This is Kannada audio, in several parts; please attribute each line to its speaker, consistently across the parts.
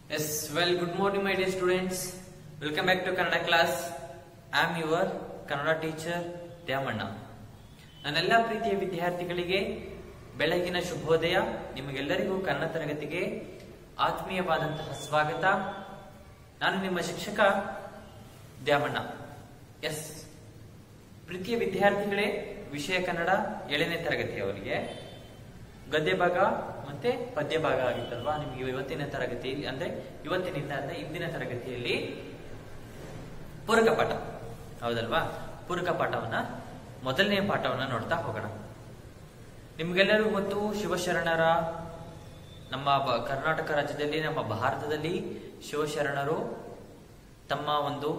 Speaker 1: Yes, well, good morning, my dear students. Welcome back to Kannada class. I am your Kannada teacher, Dyamanna ನನ್ನೆಲ್ಲ ಪ್ರೀತಿಯ ವಿದ್ಯಾರ್ಥಿಗಳಿಗೆ ಬೆಳಗಿನ ಶುಭೋದಯ ನಿಮಗೆಲ್ಲರಿಗೂ ಕನ್ನಡ ತರಗತಿಗೆ ಆತ್ಮೀಯವಾದಂತಹ ಸ್ವಾಗತ ನಾನು ನಿಮ್ಮ ಶಿಕ್ಷಕ ದ್ಯಾಮಣ್ಣ ಎಸ್ ಪ್ರೀತಿಯ ವಿದ್ಯಾರ್ಥಿಗಳೇ ವಿಷಯ ಕನ್ನಡ ಏಳನೇ ತರಗತಿಯವರಿಗೆ ಗದ್ಯ ಭಾಗ ಮತ್ತೆ ಪದ್ಯ ಭಾಗ ಆಗಿತ್ತಲ್ವಾ ನಿಮಗೆ ಇವತ್ತಿನ ತರಗತಿಯಲ್ಲಿ ಅಂದ್ರೆ ಇವತ್ತಿನಿಂದ ಅಂದ್ರೆ ಇಂದಿನ ತರಗತಿಯಲ್ಲಿ ಪೂರಕ ಪಾಠ ಹೌದಲ್ವಾ ಪೂರಕ ಪಾಠವನ್ನ ಮೊದಲನೇ ಪಾಠವನ್ನ ನೋಡ್ತಾ ಹೋಗೋಣ ನಿಮ್ಗೆಲ್ಲರಿಗೂ ಗೊತ್ತು ಶಿವಶರಣರ ನಮ್ಮ ಬ- ಕರ್ನಾಟಕ ರಾಜ್ಯದಲ್ಲಿ ನಮ್ಮ ಭಾರತದಲ್ಲಿ ಶಿವಶರಣರು ತಮ್ಮ ಒಂದು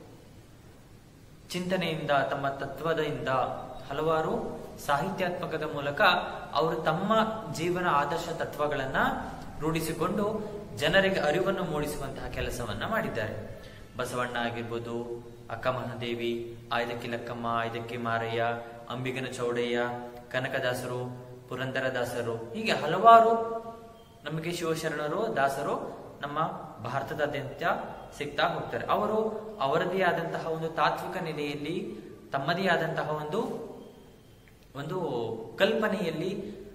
Speaker 1: ಚಿಂತನೆಯಿಂದ ತಮ್ಮ ತತ್ವದಿಂದ ಹಲವಾರು ಸಾಹಿತ್ಯಾತ್ಮಕದ ಮೂಲಕ ಅವರು ತಮ್ಮ ಜೀವನ ಆದರ್ಶ ತತ್ವಗಳನ್ನ ರೂಢಿಸಿಕೊಂಡು ಜನರಿಗೆ ಅರಿವನ್ನು ಮೂಡಿಸುವಂತಹ ಕೆಲಸವನ್ನ ಮಾಡಿದ್ದಾರೆ ಬಸವಣ್ಣ ಆಗಿರ್ಬೋದು ಅಕ್ಕ ಮಹಾದೇವಿ ಆಯ್ದಕ್ಕಿ ಲಕ್ಕಮ್ಮ ಆಯ್ದಕ್ಕಿ ಮಾರಯ್ಯ ಅಂಬಿಗನ ಚೌಡಯ್ಯ ಕನಕದಾಸರು ಪುರಂದರದಾಸರು ಹೀಗೆ ಹಲವಾರು ನಮಗೆ ಶಿವಶರಣರು ದಾಸರು ನಮ್ಮ ಭಾರತದಾದ್ಯಂತ ಸಿಗ್ತಾ ಹೋಗ್ತಾರೆ ಅವರು ಅವರದೇ ಆದಂತಹ ಒಂದು ತಾತ್ವಿಕ ನೆಲೆಯಲ್ಲಿ ತಮ್ಮದೇ ಆದಂತಹ ಒಂದು ಒಂದು ಕಲ್ಪನೆಯಲ್ಲಿ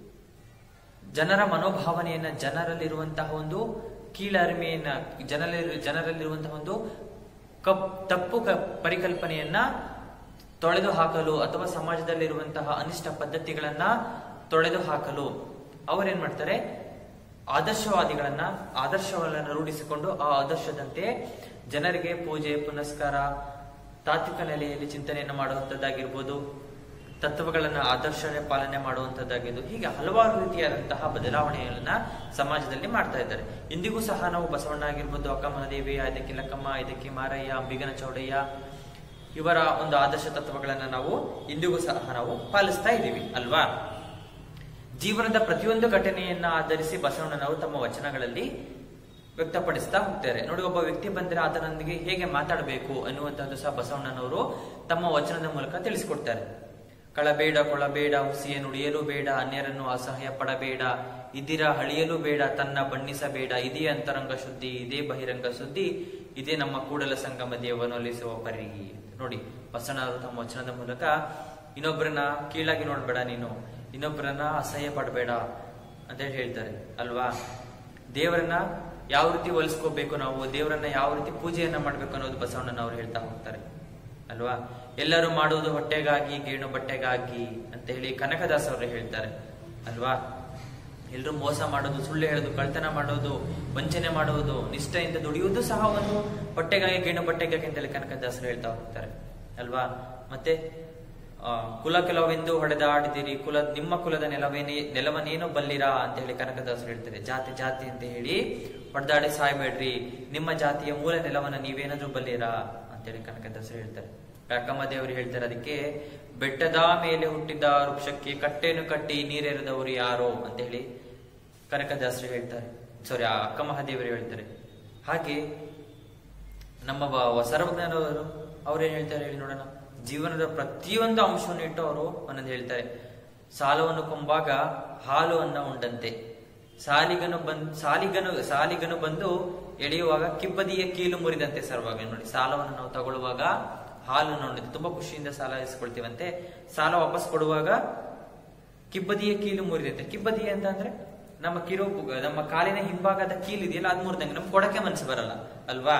Speaker 1: ಜನರ ಮನೋಭಾವನೆಯನ್ನ ಜನರಲ್ಲಿರುವಂತಹ ಒಂದು ಕೀಳರಿಮೆಯನ್ನ ಜನರಲ್ಲಿ ಜನರಲ್ಲಿರುವಂತಹ ಒಂದು ಕಪ್ ತಪ್ಪು ಕ- ಪರಿಕಲ್ಪನೆಯನ್ನ ತೊಳೆದು ಹಾಕಲು ಅಥವಾ ಸಮಾಜದಲ್ಲಿರುವಂತಹ ಅನಿಷ್ಟ ಪದ್ಧತಿಗಳನ್ನ ತೊಳೆದು ಹಾಕಲು ಅವರೇನ್ ಮಾಡ್ತಾರೆ ಆದರ್ಶವಾದಿಗಳನ್ನ ಆದರ್ಶವನ್ನ ರೂಢಿಸಿಕೊಂಡು ಆ ಆದರ್ಶದಂತೆ ಜನರಿಗೆ ಪೂಜೆ ಪುನಸ್ಕಾರ ತಾತ್ವಿಕ ನೆಲೆಯಲ್ಲಿ ಚಿಂತನೆಯನ್ನು ಮಾಡುವಂತದ್ದಾಗಿರ್ಬೋದು ತತ್ವಗಳನ್ನ ಆದರ್ಶ ಪಾಲನೆ ಮಾಡುವಂತದ್ದಾಗಿದ್ದು ಹೀಗೆ ಹಲವಾರು ರೀತಿಯಾದಂತಹ ಬದಲಾವಣೆಗಳನ್ನ ಸಮಾಜದಲ್ಲಿ ಮಾಡ್ತಾ ಇದ್ದಾರೆ ಇಂದಿಗೂ ಸಹ ನಾವು ಬಸವಣ್ಣ ಆಗಿರ್ಬೋದು ಅಕ್ಕ ಮಹಾದೇವಿ ಆಯ್ದಕ್ಕಿ ಲಕ್ಕಮ್ಮ ಆಯ್ದಕ್ಕಿ ಮಾರಯ್ಯ ಅಂಬಿಗನ ಚೌಡಯ್ಯ ಇವರ ಒಂದು ಆದರ್ಶ ತತ್ವಗಳನ್ನ ನಾವು ಇಂದಿಗೂ ಸಹ ನಾವು ಪಾಲಿಸ್ತಾ ಇದ್ದೀವಿ ಅಲ್ವಾ ಜೀವನದ ಪ್ರತಿಯೊಂದು ಘಟನೆಯನ್ನ ಆಧರಿಸಿ ಬಸವಣ್ಣನವರು ತಮ್ಮ ವಚನಗಳಲ್ಲಿ ವ್ಯಕ್ತಪಡಿಸ್ತಾ ಹೋಗ್ತಾರೆ ನೋಡಿ ಒಬ್ಬ ವ್ಯಕ್ತಿ ಬಂದ್ರೆ ಆತನೊಂದಿಗೆ ಹೇಗೆ ಮಾತಾಡಬೇಕು ಅನ್ನುವಂಥದ್ದು ಸಹ ಬಸವಣ್ಣನವರು ತಮ್ಮ ವಚನದ ಮೂಲಕ ತಿಳಿಸಿಕೊಡ್ತಾರೆ ಕಳಬೇಡ ಕೊಳಬೇಡ ಹುಸಿಯ ನುಡಿಯಲು ಬೇಡ ಅನ್ಯರನ್ನು ಅಸಹ್ಯ ಪಡಬೇಡ ಇದಿರ ಹಳಿಯಲು ಬೇಡ ತನ್ನ ಬಣ್ಣಿಸಬೇಡ ಇದೇ ಅಂತರಂಗ ಶುದ್ಧಿ ಇದೇ ಬಹಿರಂಗ ಸುದ್ದಿ ಇದೇ ನಮ್ಮ ಕೂಡಲ ಸಂಗಮ ದೇವನೊಲಿಸುವ ಪರಿ ನೋಡಿ ಬಸವಣ್ಣವರು ತಮ್ಮ ವಚನದ ಮೂಲಕ ಇನ್ನೊಬ್ಬರನ್ನ ಕೀಳಾಗಿ ನೋಡ್ಬೇಡ ನೀನು ಇನ್ನೊಬ್ಬರನ್ನ ಅಸಹ್ಯ ಪಡಬೇಡ ಅಂತ ಹೇಳಿ ಹೇಳ್ತಾರೆ ಅಲ್ವಾ ದೇವರನ್ನ ಯಾವ ರೀತಿ ಒಲಿಸ್ಕೋಬೇಕು ನಾವು ದೇವರನ್ನ ಯಾವ ರೀತಿ ಪೂಜೆಯನ್ನ ಮಾಡ್ಬೇಕು ಅನ್ನೋದು ಬಸವಣ್ಣನವರು ಹೇಳ್ತಾ ಹೋಗ್ತಾರೆ ಅಲ್ವಾ ಎಲ್ಲರೂ ಮಾಡುವುದು ಹೊಟ್ಟೆಗಾಗಿ ಗೇಣು ಬಟ್ಟೆಗಾಗಿ ಅಂತ ಹೇಳಿ ಕನಕದಾಸ್ ಅವರು ಹೇಳ್ತಾರೆ ಅಲ್ವಾ ಎಲ್ರು ಮೋಸ ಮಾಡೋದು ಸುಳ್ಳು ಹೇಳೋದು ಕಳ್ತನ ಮಾಡೋದು ವಂಚನೆ ಮಾಡುವುದು ನಿಷ್ಠೆಯಿಂದ ದುಡಿಯುವುದು ಸಹ ಒಂದು ಹೊಟ್ಟೆಗಾಗಿ ಗೇಣು ಬಟ್ಟೆಗಾಗಿ ಅಂತೇಳಿ ಕನಕದಾಸರು ಹೇಳ್ತಾ ಹೋಗ್ತಾರೆ ಅಲ್ವಾ ಮತ್ತೆ ಆ, ಕುಲ ಕೆಲವೆಂದು ಹೊಡೆದಾಡಿದಿರಿ ಕುಲ ನಿಮ್ಮ ಕುಲದ ನೆಲವೇನೇ ನೆಲವನೇನು ಬಲ್ಲಿರಾ ಅಂತ ಹೇಳಿ ಕನಕದಾಸರು ಹೇಳ್ತಾರೆ ಜಾತಿ ಜಾತಿ ಅಂತ ಹೇಳಿ ಹೊಡೆದಾಡಿ ಸಾಯ್ಬೇಡ್ರಿ ನಿಮ್ಮ ಜಾತಿಯ ಮೂಲ ನೆಲವನ್ನ ನೀವೇನಾದ್ರೂ ಬಲ್ಲಿರಾ ಅಂತೇಳಿ ಕನಕದಾಸರು ಹೇಳ್ತಾರೆ ಅಕ್ಕಮ್ಮ ದೇವರು ಹೇಳ್ತಾರೆ ಅದಕ್ಕೆ ಬೆಟ್ಟದ ಮೇಲೆ ಹುಟ್ಟಿದ ವೃಕ್ಷಕ್ಕೆ ಕಟ್ಟೆನು ಕಟ್ಟಿ ನೀರೆರೆದವರು ಯಾರೋ ಅಂತ ಹೇಳಿ ಕನಕದಾಸರು ಹೇಳ್ತಾರೆ ಸಾರಿ ಅಕ್ಕ ಮಹಾದೇವರು ಹೇಳ್ತಾರೆ ಹಾಗೆ ನಮ್ಮ ಬ- ಸರ್ವಜ್ಞನವರು ಅವ್ರೇನ್ ಹೇಳ್ತಾರೆ ಹೇಳಿ ನೋಡೋಣ ಜೀವನದ ಪ್ರತಿಯೊಂದು ಅಂಶವನ್ನು ಇಟ್ಟು ಅವರು ಒಂದೊಂದು ಹೇಳ್ತಾರೆ ಸಾಲವನ್ನು ಕೊಂಬಾಗ ಹಾಲು ಅನ್ನ ಉಂಡಂತೆ ಸಾಲಿಗನು ಬಂದ್ ಸಾಲಿಗನು ಸಾಲಿಗನು ಬಂದು ಎಳೆಯುವಾಗ ಕಿಬ್ಬದಿಯ ಕೀಲು ಮುರಿದಂತೆ ಸರ್ವಾಗ ನೋಡಿ ಸಾಲವನ್ನು ನಾವು ತಗೊಳ್ಳುವಾಗ ಹಾಲನ್ನು ಉಂಡಂತೆ ತುಂಬಾ ಖುಷಿಯಿಂದ ಸಾಲ ಇಸ್ಕೊಳ್ತೀವಂತೆ ಸಾಲ ವಾಪಸ್ ಕೊಡುವಾಗ ಕಿಬ್ಬದಿಯ ಕೀಲು ಮುರಿದಂತೆ ಕಿಬ್ಬದಿಯ ಅಂತ ಅಂದ್ರೆ ನಮ್ಮ ಕಿರೋ ನಮ್ಮ ಕಾಲಿನ ಹಿಂಭಾಗದ ಕೀಲು ಇದೆಯಲ್ಲ ಅದ್ ಮುರಿದಂಗೆ ನಮ್ಗೆ ಕೊಡಕ್ಕೆ ಮನಸ್ಸು ಬರಲ್ಲ ಅಲ್ವಾ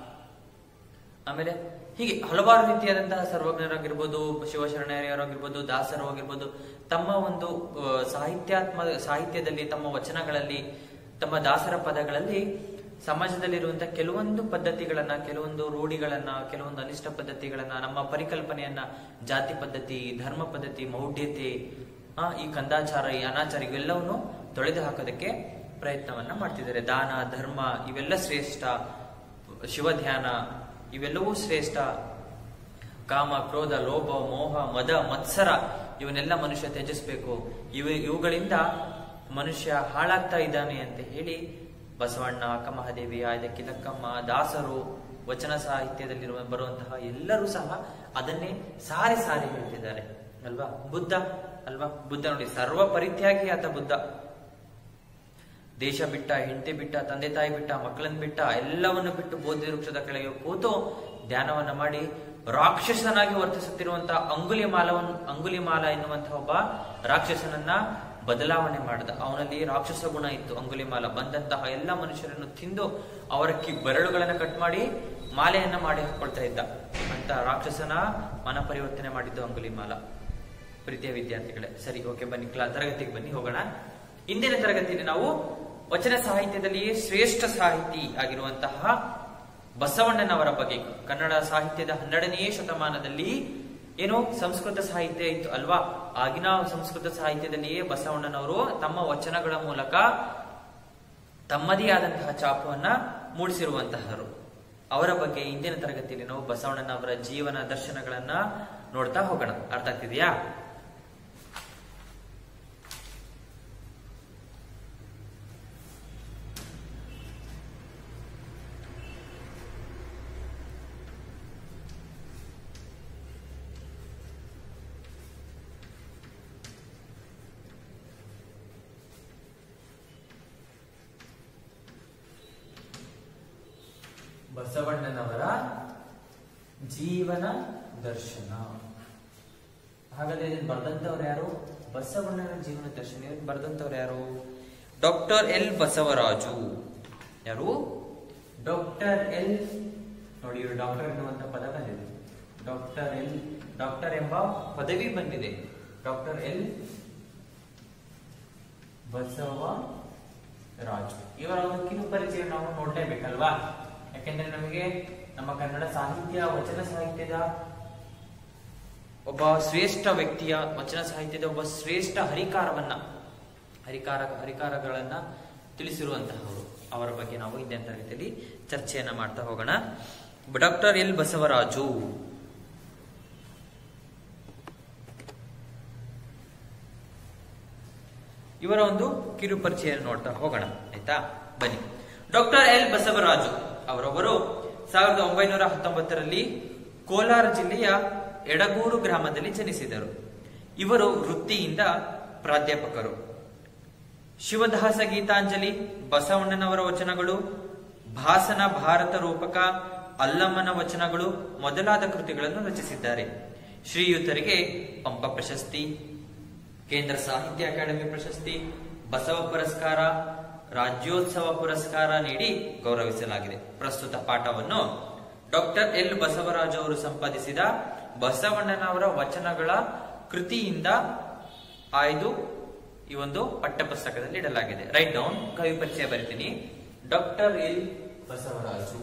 Speaker 1: ಆಮೇಲೆ ಹೀಗೆ ಹಲವಾರು ರೀತಿಯಾದಂತಹ ಸರ್ವಜ್ಞರಾಗಿರ್ಬೋದು ಶಿವಶರಣರಾಗಿರ್ಬೋದು ದಾಸರು ಆಗಿರ್ಬೋದು ತಮ್ಮ ಒಂದು ಆ, ಸಾಹಿತ್ಯಾತ್ಮ ಸಾಹಿತ್ಯದಲ್ಲಿ ತಮ್ಮ ವಚನಗಳಲ್ಲಿ ತಮ್ಮ ದಾಸರ ಪದಗಳಲ್ಲಿ ಸಮಾಜದಲ್ಲಿರುವಂತಹ ಕೆಲವೊಂದು ಪದ್ಧತಿಗಳನ್ನ ಕೆಲವೊಂದು ರೂಢಿಗಳನ್ನ ಕೆಲವೊಂದು ಅನಿಷ್ಟ ಪದ್ಧತಿಗಳನ್ನ ನಮ್ಮ ಪರಿಕಲ್ಪನೆಯನ್ನ ಜಾತಿ ಪದ್ಧತಿ ಧರ್ಮ ಪದ್ಧತಿ ಮೌಢ್ಯತೆ ಆ, ಈ ಕಂದಾಚಾರ ಈ ಅನಾಚಾರ ಇವೆಲ್ಲವನ್ನು ತೊಳೆದು ಹಾಕೋದಕ್ಕೆ ಪ್ರಯತ್ನವನ್ನ ಮಾಡ್ತಿದ್ದಾರೆ ದಾನ ಧರ್ಮ ಇವೆಲ್ಲ ಶ್ರೇಷ್ಠ ಶಿವ ಧ್ಯಾನ ಇವೆಲ್ಲವೂ ಶ್ರೇಷ್ಠ ಕಾಮ ಕ್ರೋಧ ಲೋಭ ಮೋಹ ಮದ ಮತ್ಸರ ಇವನ್ನೆಲ್ಲ ಮನುಷ್ಯ ತ್ಯಜಿಸ್ಬೇಕು ಇವು ಇವುಗಳಿಂದ ಮನುಷ್ಯ ಹಾಳಾಗ್ತಾ ಇದ್ದಾನೆ ಅಂತ ಹೇಳಿ ಬಸವಣ್ಣ ಅಕ್ಕಮಹಾದೇವಿ ಆಯ್ದಕ್ಕಿ ಲಕ್ಕಮ್ಮ ದಾಸರು ವಚನ ಸಾಹಿತ್ಯದಲ್ಲಿರುವ ಬರುವಂತಹ ಎಲ್ಲರೂ ಸಹ ಅದನ್ನೇ ಸಾರಿ ಸಾರಿ ಹೇಳ್ತಿದ್ದಾರೆ ಅಲ್ವಾ ಬುದ್ಧ ಅಲ್ವಾ ಬುದ್ಧ ನೋಡಿ ಸರ್ವ ಪರಿತ್ಯಾಗಿ ಆತ ಬುದ್ಧ ದೇಶ ಬಿಟ್ಟ ಹೆಂಡತಿ ಬಿಟ್ಟ ತಂದೆ ತಾಯಿ ಬಿಟ್ಟ ಮಕ್ಕಳನ್ನ ಬಿಟ್ಟ ಎಲ್ಲವನ್ನು ಬಿಟ್ಟು ಬೋಧಿ ವೃಕ್ಷದ ಕೆಳಗೆ ಕೂತು ಧ್ಯಾನವನ್ನ ಮಾಡಿ ರಾಕ್ಷಸನಾಗಿ ವರ್ತಿಸುತ್ತಿರುವಂತಹ ಅಂಗುಲಿಮಾಲವನ್ನು ಅಂಗುಲಿಮಾಲ ಎನ್ನುವಂತಹ ಒಬ್ಬ ರಾಕ್ಷಸನನ್ನ ಬದಲಾವಣೆ ಮಾಡಿದ ಅವನಲ್ಲಿ ರಾಕ್ಷಸ ಗುಣ ಇತ್ತು ಅಂಗುಲಿಮಾಲ ಬಂದಂತಹ ಎಲ್ಲ ಮನುಷ್ಯರನ್ನು ತಿಂದು ಅವರ ಕಿ ಬೆರಳುಗಳನ್ನ ಕಟ್ ಮಾಡಿ ಮಾಲೆಯನ್ನ ಮಾಡಿ ಹಾಕೊಳ್ತಾ ಇದ್ದ ಅಂತ ರಾಕ್ಷಸನ ಮನ ಪರಿವರ್ತನೆ ಮಾಡಿದ್ದು ಅಂಗುಲಿಮಾಲ ಪ್ರೀತಿಯ ವಿದ್ಯಾರ್ಥಿಗಳೇ ಸರಿ ಓಕೆ ಬನ್ನಿ ಕ್ಲಾ ತರಗತಿಗೆ ಬನ್ನಿ ಹೋಗೋಣ ಇಂದಿನ ತರಗತಿಯಲ್ಲಿ ನಾವು ವಚನ ಸಾಹಿತ್ಯದಲ್ಲಿಯೇ ಶ್ರೇಷ್ಠ ಸಾಹಿತಿ ಆಗಿರುವಂತಹ ಬಸವಣ್ಣನವರ ಬಗ್ಗೆ ಕನ್ನಡ ಸಾಹಿತ್ಯದ ಹನ್ನೆರಡನೆಯ ಶತಮಾನದಲ್ಲಿ ಏನು ಸಂಸ್ಕೃತ ಸಾಹಿತ್ಯ ಇತ್ತು ಅಲ್ವಾ ಆಗಿನ ಸಂಸ್ಕೃತ ಸಾಹಿತ್ಯದಲ್ಲಿಯೇ ಬಸವಣ್ಣನವರು ತಮ್ಮ ವಚನಗಳ ಮೂಲಕ ತಮ್ಮದೇ ಆದಂತಹ ಚಾಪುವನ್ನ ಮೂಡಿಸಿರುವಂತಹರು ಅವರ ಬಗ್ಗೆ ಇಂದಿನ ತರಗತಿಯಲ್ಲಿ ನಾವು ಬಸವಣ್ಣನವರ ಜೀವನ ದರ್ಶನಗಳನ್ನ ನೋಡ್ತಾ ಹೋಗೋಣ ಅರ್ಥ ಆಗ್ತಿದೆಯಾ ಬಸವಣ್ಣನವರ ಜೀವನ ದರ್ಶನ ಹಾಗಾದ್ರೆ ಇದನ್ನ ಬರ್ದಂತವ್ರು ಯಾರು ಬಸವಣ್ಣನ ಜೀವನ ದರ್ಶನ ಇದನ್ನ ಬರ್ದಂತವ್ರು ಯಾರು ಡಾಕ್ಟರ್ ಎಲ್ ಬಸವರಾಜು ಯಾರು ಡಾಕ್ಟರ್ ಎಲ್ ನೋಡಿ ಇವರು ಡಾಕ್ಟರ್ ಎನ್ನುವಂತ ಪದ ಬಂದಿದೆ ಡಾಕ್ಟರ್ ಎಲ್ ಡಾಕ್ಟರ್ ಎಂಬ ಪದವಿ ಬಂದಿದೆ ಡಾಕ್ಟರ್ ಎಲ್ ಬಸವ ರಾಜು ಇವರ ಒಂದು ಕಿರು ಪರಿಚಯ ನಾವು ನೋಡ್ಲೇಬೇಕಲ್ವಾ ಯಾಕೆಂದ್ರೆ ನಮಗೆ ನಮ್ಮ ಕನ್ನಡ ಸಾಹಿತ್ಯ ವಚನ ಸಾಹಿತ್ಯದ ಒಬ್ಬ ಶ್ರೇಷ್ಠ ವ್ಯಕ್ತಿಯ ವಚನ ಸಾಹಿತ್ಯದ ಒಬ್ಬ ಶ್ರೇಷ್ಠ ಹರಿಕಾರವನ್ನ ಹರಿಕಾರ ಹರಿಕಾರಗಳನ್ನ ತಿಳಿಸಿರುವಂತಹವರು ಅವರ ಬಗ್ಗೆ ನಾವು ಇಂದಿನ ತರಗತಿಯಲ್ಲಿ ಚರ್ಚೆಯನ್ನ ಮಾಡ್ತಾ ಹೋಗೋಣ ಡಾಕ್ಟರ್ ಎಲ್ ಬಸವರಾಜು ಇವರ ಒಂದು ಕಿರು ಪರಿಚಯ ನೋಡ್ತಾ ಹೋಗೋಣ ಆಯ್ತಾ ಬನ್ನಿ ಡಾಕ್ಟರ್ ಎಲ್ ಬಸವರಾಜು ಅವರೊಬ್ಬರು ಸಾವಿರದ ಒಂಬೈನೂರ ಹತ್ತೊಂಬತ್ತರಲ್ಲಿ ಕೋಲಾರ ಜಿಲ್ಲೆಯ ಎಡಗೂರು ಗ್ರಾಮದಲ್ಲಿ ಜನಿಸಿದರು ಇವರು ವೃತ್ತಿಯಿಂದ ಪ್ರಾಧ್ಯಾಪಕರು ಶಿವದಾಸ ಗೀತಾಂಜಲಿ ಬಸವಣ್ಣನವರ ವಚನಗಳು ಭಾಸನ ಭಾರತ ರೂಪಕ ಅಲ್ಲಮ್ಮನ ವಚನಗಳು ಮೊದಲಾದ ಕೃತಿಗಳನ್ನು ರಚಿಸಿದ್ದಾರೆ ಶ್ರೀಯುತರಿಗೆ ಪಂಪ ಪ್ರಶಸ್ತಿ ಕೇಂದ್ರ ಸಾಹಿತ್ಯ ಅಕಾಡೆಮಿ ಪ್ರಶಸ್ತಿ ಬಸವ ಪುರಸ್ಕಾರ ರಾಜ್ಯೋತ್ಸವ ಪುರಸ್ಕಾರ ನೀಡಿ ಗೌರವಿಸಲಾಗಿದೆ ಪ್ರಸ್ತುತ ಪಾಠವನ್ನು ಡಾಕ್ಟರ್ ಎಲ್ ಬಸವರಾಜ್ ಅವರು ಸಂಪಾದಿಸಿದ ಬಸವಣ್ಣನವರ ವಚನಗಳ ಕೃತಿಯಿಂದ ಆಯ್ದು ಈ ಒಂದು ಪಠ್ಯಪುಸ್ತಕದಲ್ಲಿ ಇಡಲಾಗಿದೆ ರೈಟ್ ಡೌನ್ ಕವಿ ಪರಿಚಯ ಬರಿತೀನಿ ಡಾಕ್ಟರ್ ಎಲ್ ಬಸವರಾಜು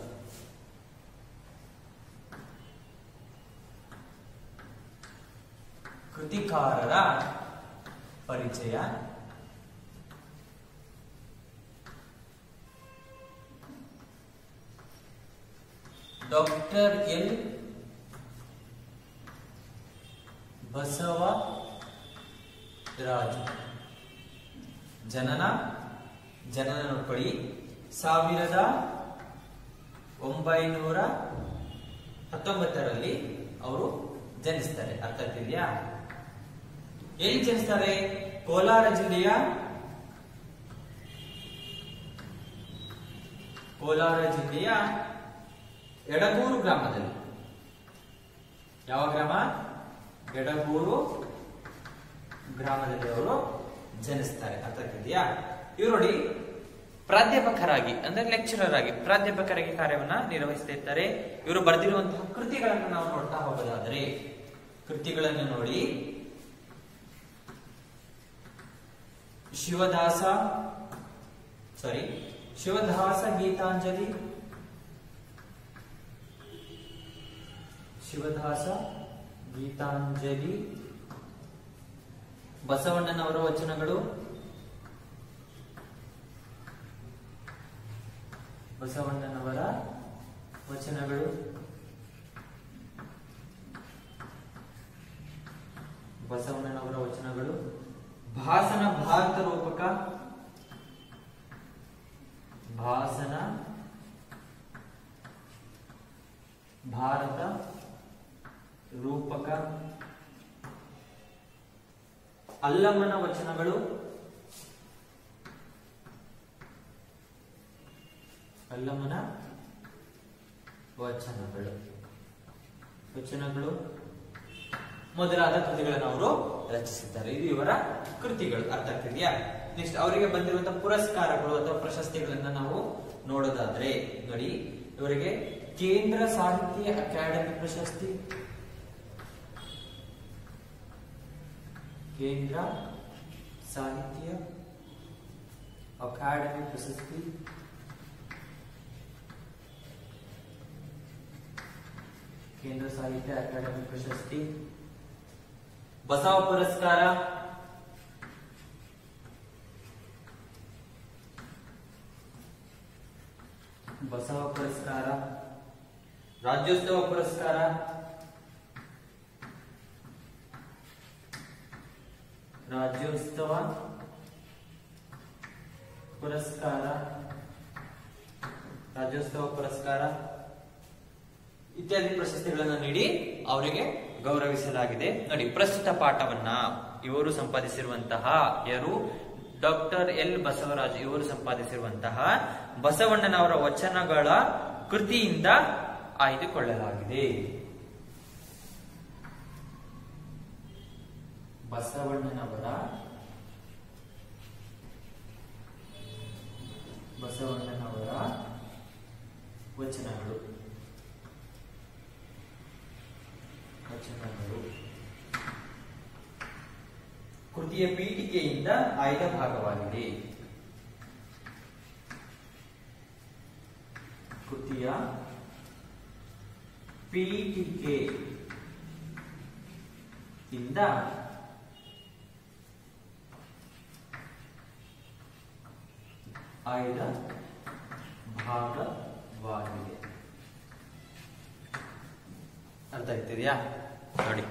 Speaker 1: ಕೃತಿಕಾರರ ಪರಿಚಯ ಡಾಕ್ಟರ್ ಎಲ್ ಬಸವ ರಾಜು ಜನನ ಜನನ ನೋಡ್ಕೊಳ್ಳಿ ಸಾವಿರದ ಒಂಬೈನೂರ ಹತ್ತೊಂಬತ್ತರಲ್ಲಿ ಅವರು ಜನಿಸ್ತಾರೆ ಅರ್ಥ ಆಗ್ತಿದ್ಯಾ ಎಲ್ಲಿ ಜನಿಸ್ತಾರೆ ಕೋಲಾರ ಜಿಲ್ಲೆಯ ಕೋಲಾರ ಜಿಲ್ಲೆಯ ಎಡಗೂರು ಗ್ರಾಮದಲ್ಲಿ ಯಾವ ಗ್ರಾಮ ಎಡಗೂರು ಗ್ರಾಮದಲ್ಲಿ ಅವರು ಜನಿಸ್ತಾರೆ ಅರ್ಥ ಆಗ್ತಿದ್ಯಾ ಇವರು ನೋಡಿ ಪ್ರಾಧ್ಯಾಪಕರಾಗಿ ಅಂದ್ರೆ ಲೆಕ್ಚರರ್ ಆಗಿ ಪ್ರಾಧ್ಯಾಪಕರಾಗಿ ಕಾರ್ಯವನ್ನ ನಿರ್ವಹಿಸ್ತಾ ಇರ್ತಾರೆ ಇವರು ಬರೆದಿರುವಂತಹ ಕೃತಿಗಳನ್ನು ನಾವು ನೋಡ್ತಾ ಹೋಗೋದಾದ್ರೆ ಕೃತಿಗಳನ್ನು ನೋಡಿ ಶಿವದಾಸ ಸಾರಿ ಶಿವದಾಸ ಗೀತಾಂಜಲಿ ಶಿವದಾಸ ಗೀತಾಂಜಲಿ ಬಸವಣ್ಣನವರ ವಚನಗಳು ಬಸವಣ್ಣನವರ ವಚನಗಳು ಬಸವಣ್ಣನವರ ವಚನಗಳು ಭಾಸನ ಭಾರತ ರೂಪಕ ಭಾಸನ ಭಾರತ ರೂಪಕ ಅಲ್ಲಮ್ಮನ ವಚನಗಳು ಕಲ್ಲಮ್ಮನ ವಚನಗಳು ವಚನಗಳು ಮೊದಲಾದ ಕೃತಿಗಳನ್ನು ಅವರು ರಚಿಸಿದ್ದಾರೆ ಇದು ಇವರ ಕೃತಿಗಳು ಅರ್ಥ ಆಗ್ತಿದೆಯಾ ನೆಕ್ಸ್ಟ್ ಅವರಿಗೆ ಬಂದಿರುವಂತಹ ಪುರಸ್ಕಾರಗಳು ಅಥವಾ ಪ್ರಶಸ್ತಿಗಳನ್ನ ನಾವು ನೋಡೋದಾದ್ರೆ ನೋಡಿ ಇವರಿಗೆ ಕೇಂದ್ರ ಸಾಹಿತ್ಯ ಅಕಾಡೆಮಿ ಪ್ರಶಸ್ತಿ ಕೇಂದ್ರ ಸಾಹಿತ್ಯ ಅಕಾಡೆಮಿ ಪ್ರಶಸ್ತಿ ಕೇಂದ್ರ ಸಾಹಿತ್ಯ ಅಕಾಡೆಮಿ ಪ್ರಶಸ್ತಿ ಬಸವ ಪುರಸ್ಕಾರ ಬಸವ ಪುರಸ್ಕಾರ ರಾಜ್ಯೋತ್ಸವ ಪುರಸ್ಕಾರ ರಾಜ್ಯೋತ್ಸವ ಪುರಸ್ಕಾರ ರಾಜ್ಯೋತ್ಸವ ಪುರಸ್ಕಾರ ಇತ್ಯಾದಿ ಪ್ರಶಸ್ತಿಗಳನ್ನು ನೀಡಿ ಅವರಿಗೆ ಗೌರವಿಸಲಾಗಿದೆ ನೋಡಿ ಪ್ರಸ್ತುತ ಪಾಠವನ್ನ ಇವರು ಸಂಪಾದಿಸಿರುವಂತಹ ಯಾರು ಡಾಕ್ಟರ್ ಎಲ್ ಬಸವರಾಜ್ ಇವರು ಸಂಪಾದಿಸಿರುವಂತಹ ಬಸವಣ್ಣನವರ ವಚನಗಳ ಕೃತಿಯಿಂದ ಆಯ್ದುಕೊಳ್ಳಲಾಗಿದೆ ಬಸವಣ್ಣನವರ ಬಸವಣ್ಣನವರ ವಚನಗಳು ವಚನಗಳು ಕೃತಿಯ ಪೀಠಿಕೆಯಿಂದ ಆಯ್ದ ಭಾಗವಾಗಿದೆ ಕೃತಿಯ ಪೀಠಿಕೆ ಇಂದ ಆಯ್ದ ಭಾಗವಾಗಿದೆ ಅರ್ಥ ಆಗ್ತಿದೆಯಾ ನೋಡಿ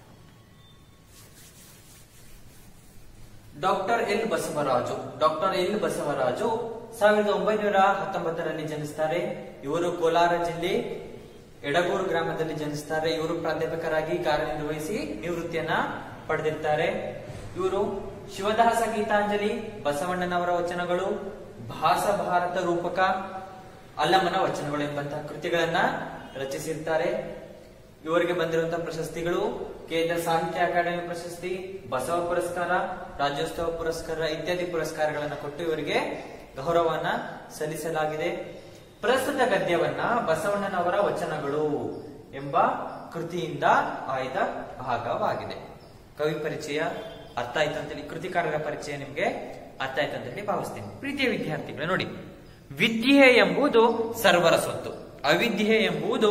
Speaker 1: doctor L Basavaraju doctor L Basavaraju ಸಾವಿರದ ಒಂಬೈನೂರ ಹತ್ತೊಂಬತ್ತರಲ್ಲಿ ಜನಿಸ್ತಾರೆ ಇವರು ಕೋಲಾರ ಜಿಲ್ಲೆ ಎಡಗೂರು ಗ್ರಾಮದಲ್ಲಿ ಜನಿಸ್ತಾರೆ ಇವರು ಪ್ರಾಧ್ಯಾಪಕರಾಗಿ ಕಾರ್ಯನಿರ್ವಹಿಸಿ ನಿವೃತ್ತಿಯನ್ನ ಪಡೆದಿರ್ತಾರೆ ಇವರು ಶಿವದಾಸ ಗೀತಾಂಜಲಿ ಬಸವಣ್ಣನವರ ವಚನಗಳು ಭಾಸ ಭಾರತ ರೂಪಕ ಅಲ್ಲಮ್ಮನ ವಚನಗಳು ಎಂಬಂತಹ ಕೃತಿಗಳನ್ನ ರಚಿಸಿರ್ತಾರೆ ಇವರಿಗೆ ಬಂದಿರುವಂತಹ ಪ್ರಶಸ್ತಿಗಳು ಕೇಂದ್ರ ಸಾಹಿತ್ಯ ಅಕಾಡೆಮಿ ಪ್ರಶಸ್ತಿ ಬಸವ ಪುರಸ್ಕಾರ ರಾಜ್ಯೋತ್ಸವ ಪುರಸ್ಕಾರ ಇತ್ಯಾದಿ ಪುರಸ್ಕಾರಗಳನ್ನ ಕೊಟ್ಟು ಇವರಿಗೆ ಗೌರವವನ್ನ ಸಲ್ಲಿಸಲಾಗಿದೆ ಪ್ರಸ್ತುತ ಗದ್ಯವನ್ನ ಬಸವಣ್ಣನವರ ವಚನಗಳು ಎಂಬ ಕೃತಿಯಿಂದ ಆಯ್ದ ಭಾಗವಾಗಿದೆ ಕವಿ ಪರಿಚಯ ಅರ್ಥ ಆಯ್ತು ಅಂತೇಳಿ ಕೃತಿಕಾರರ ಪರಿಚಯ ನಿಮ್ಗೆ ಅರ್ಥ ಆಯ್ತು ಅಂತೇಳಿ ಭಾವಿಸ್ತೀನಿ ಪ್ರೀತಿಯ ವಿದ್ಯಾರ್ಥಿಗಳು ನೋಡಿ ವಿದ್ಯೆ ಎಂಬುದು ಸರ್ವರ ಸ್ವತ್ತು ಅವಿದ್ಯೆ ಎಂಬುದು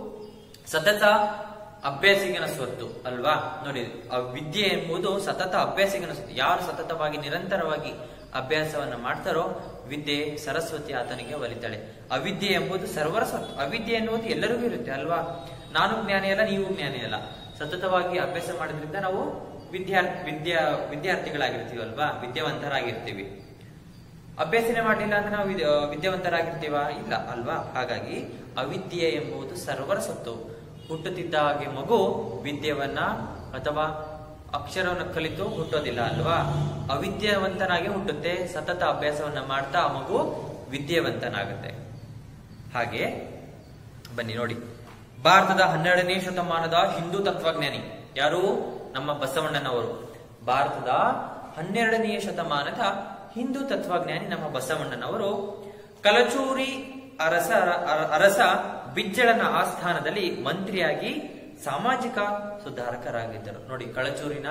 Speaker 1: ಸತತ ಅಭ್ಯಾಸಿಗನ ಸ್ವತ್ತು ಅಲ್ವಾ ನೋಡಿ ಆ ವಿದ್ಯೆ ಎಂಬುದು ಸತತ ಅಭ್ಯಾಸಿಗನ ಸ್ವತ್ತು ಯಾರು ಸತತವಾಗಿ ನಿರಂತರವಾಗಿ ಅಭ್ಯಾಸವನ್ನ ಮಾಡ್ತಾರೋ ವಿದ್ಯೆ ಸರಸ್ವತಿ ಆತನಿಗೆ ಒಲಿತಾಳೆ ಅವಿದ್ಯೆ ಎಂಬುದು ಸರ್ವರ ಸ್ವತ್ತು ಅವಿದ್ಯೆ ಎನ್ನುವುದು ಎಲ್ಲರಿಗೂ ಇರುತ್ತೆ ಅಲ್ವಾ ನಾನು ಜ್ಞಾನಿ ಅಲ್ಲ ನೀವು ಜ್ಞಾನಿ ಅಲ್ಲ ಸತತವಾಗಿ ಅಭ್ಯಾಸ ಮಾಡೋದ್ರಿಂದ ನಾವು ವಿದ್ಯಾರ್ಥಿ ವಿದ್ಯಾ ವಿದ್ಯಾರ್ಥಿಗಳಾಗಿರ್ತೀವಿ ಅಲ್ವಾ ವಿದ್ಯಾವಂತರಾಗಿರ್ತೀವಿ ಅಭ್ಯಾಸನೆ ಮಾಡಲಿಲ್ಲ ಅಂದ್ರೆ ನಾವು ವಿದ್ಯ- ವಿದ್ಯಾವಂತರಾಗಿರ್ತೀವಾ ಇಲ್ಲ ಅಲ್ವಾ ಹಾಗಾಗಿ ಅವಿದ್ಯೆ ಎಂಬುದು ಸರ್ವರ ಸೊತ್ತು ಹುಟ್ಟುತ್ತಿದ್ದ ಹಾಗೆ ಮಗು ವಿದ್ಯೆವನ್ನ ಅಥವಾ ಅಕ್ಷರವನ್ನು ಕಲಿತು ಹುಟ್ಟೋದಿಲ್ಲ ಅಲ್ವಾ ಅವಿದ್ಯಾವಂತನಾಗಿ ಹುಟ್ಟುತ್ತೆ ಸತತ ಅಭ್ಯಾಸವನ್ನ ಮಾಡ್ತಾ ಆ ಮಗು ವಿದ್ಯಾವಂತನಾಗುತ್ತೆ ಹಾಗೆ ಬನ್ನಿ ನೋಡಿ ಭಾರತದ ಹನ್ನೆರಡನೇ ಶತಮಾನದ ಹಿಂದೂ ತತ್ವಜ್ಞಾನಿ ಯಾರು ನಮ್ಮ ಬಸವಣ್ಣನವರು ಭಾರತದ ಹನ್ನೆರಡನೆಯ ಶತಮಾನದ ಹಿಂದೂ ತತ್ವಜ್ಞಾನಿ ನಮ್ಮ ಬಸವಣ್ಣನವರು ಕಲಚೂರಿ ಅರಸ ಅರ- ಅರಸ ಬಿಜ್ಜಳನ ಆಸ್ಥಾನದಲ್ಲಿ ಮಂತ್ರಿಯಾಗಿ ಸಾಮಾಜಿಕ ಸುಧಾರಕರಾಗಿದ್ದರು ನೋಡಿ ಕಳಚೂರಿನ